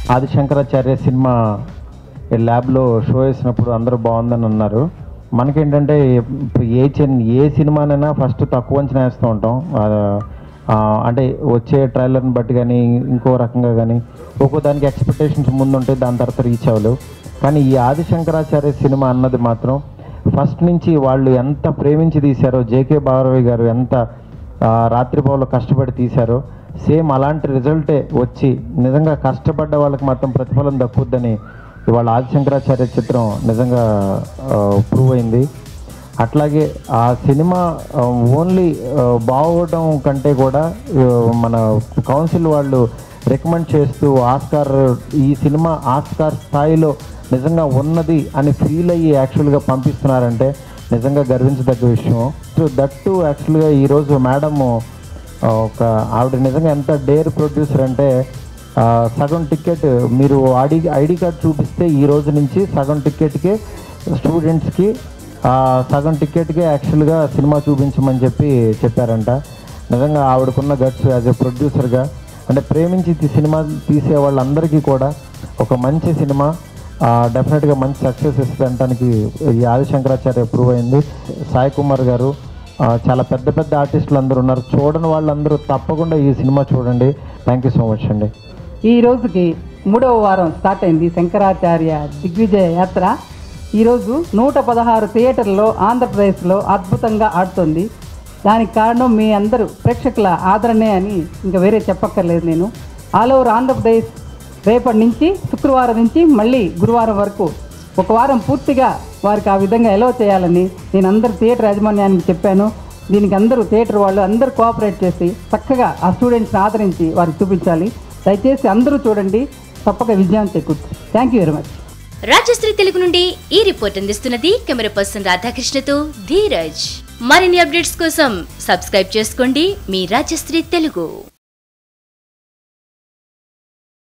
Adi Shankaracharya cinema ఈ ల్యాబ్లో show వేసినప్పుడు అందరూ బాగుందని అన్నారు మనకేంటంటే ఇప్పుడు ఏ చిన్ ఏ సినిమానైనా ఫస్ట్ తక్కువ అంచనా వేస్తూ ఉంటాం ఆ, ఆ, అంటే వచ్చే ట్రైలర్ని బట్టి కానీ ఇంకో రకంగా కానీ ఒక్కో దానికి ఎక్స్పెక్టేషన్స్ ముందు ఉంటాయి దాని తర్వాత రీచ్ అవ్వలేవు కానీ ఈ ఆదిశంకరాచార్య సినిమా అన్నది మాత్రం ఫస్ట్ నుంచి వాళ్ళు ఎంత ప్రేమించి తీశారో జేకే భారవి గారు ఎంత ఆ, రాత్రిపౌలు కష్టపడి తీశారో సేమ్ అలాంటి రిజల్టే వచ్చి నిజంగా కష్టపడ్డ వాళ్ళకి మాత్రం ప్రతిఫలం దక్కుద్దని ఇవాళ ఆదిశంకరాచార్య చిత్రం నిజంగా ప్రూవ్ అయింది అట్లాగే ఆ సినిమా ఓన్లీ బాగోవడం కంటే కూడా ఆ, మన కౌన్సిల్ వాళ్ళు రికమెండ్ చేస్తూ ఆస్కార్ ఈ సినిమా ఆస్కార్ స్థాయిలో నిజంగా ఉన్నది అని ఫీల్ అయ్యి యాక్చువల్గా పంపిస్తున్నారంటే నిజంగా గర్వించదగ్గ విషయం సో దట్టు యాక్చువల్గా ఈరోజు మేడము ఒక ఆవిడ నిజంగా ఎంత డేర్ ప్రొడ్యూసర్ అంటే ఆ, సగం టికెట్ మీరు ఐడి ఐడి కార్డ్ చూపిస్తే ఈ రోజు నుంచి సగం టికెట్కి స్టూడెంట్స్కి ఆ, సగం టికెట్కే యాక్చువల్గా సినిమా చూపించమని చెప్పి చెప్పారంట నిజంగా ఆవిడకున్న గట్స్ యాజ్ ఎ ప్రొడ్యూసర్గా అంటే ప్రేమించి తీ- సినిమా తీసే వాళ్ళందరికీ కూడా ఒక మంచి సినిమా డెఫినెట్గా మంచి సక్సెస్ ఇస్తుంది అనడానికి ఈ ఆదిశంకరాచార్య ప్రూవ్ అయింది సాయి కుమార్ గారు ఆ, చాలా పెద్ద పెద్ద ఆర్టిస్టులు అందరూ ఉన్నారు చూడని వాళ్ళందరూ తప్పకుండా ఈ సినిమా చూడండి థ్యాంక్ యూ సో మచ్ అండి ఈ రోజుకి మూడవ వారం స్టార్ట్ అయింది శంకరాచార్య దిగ్విజయ యాత్ర ఈరోజు నూట పదహారు థియేటర్లో ఆంధ్రప్రదేశ్లో అద్భుతంగా ఆడుతుంది దానికి కారణం మీ అందరూ ప్రేక్షకుల ఆదరణే అని ఇంకా వేరే చెప్పక్కర్లేదు నేను ఆల్ ఓవర్ ఆంధ్రప్రదేశ్ రేపటి నుంచి శుక్రవారం నుంచి మళ్ళీ గురువారం వరకు ఒక వారం పూర్తిగా వారికి ఆ విధంగా ఎలో చేయాలని నేను అందరు థియేటర్ యాజమాన్యానికి చెప్పాను దీనికి అందరూ థియేటర్ వాళ్ళు అందరూ కోఆపరేట్ చేసి చక్కగా ఆ స్టూడెంట్స్ని ఆదరించి వారికి చూపించాలి దయచేసి అందరూ చూడండి తప్పక విజయం చేకూర్చు thank you very much Rajshri Telugu నుండి ఈ రిపోర్ట్ అందిస్తున్నది కెమెరా పర్సన్ రాధాకృష్ణతో ధీరజ్ మరిన్ని అప్డేట్స్ కోసం సబ్స్క్రైబ్ చేసుకోండి మీ రాజశ్రీ తెలుగు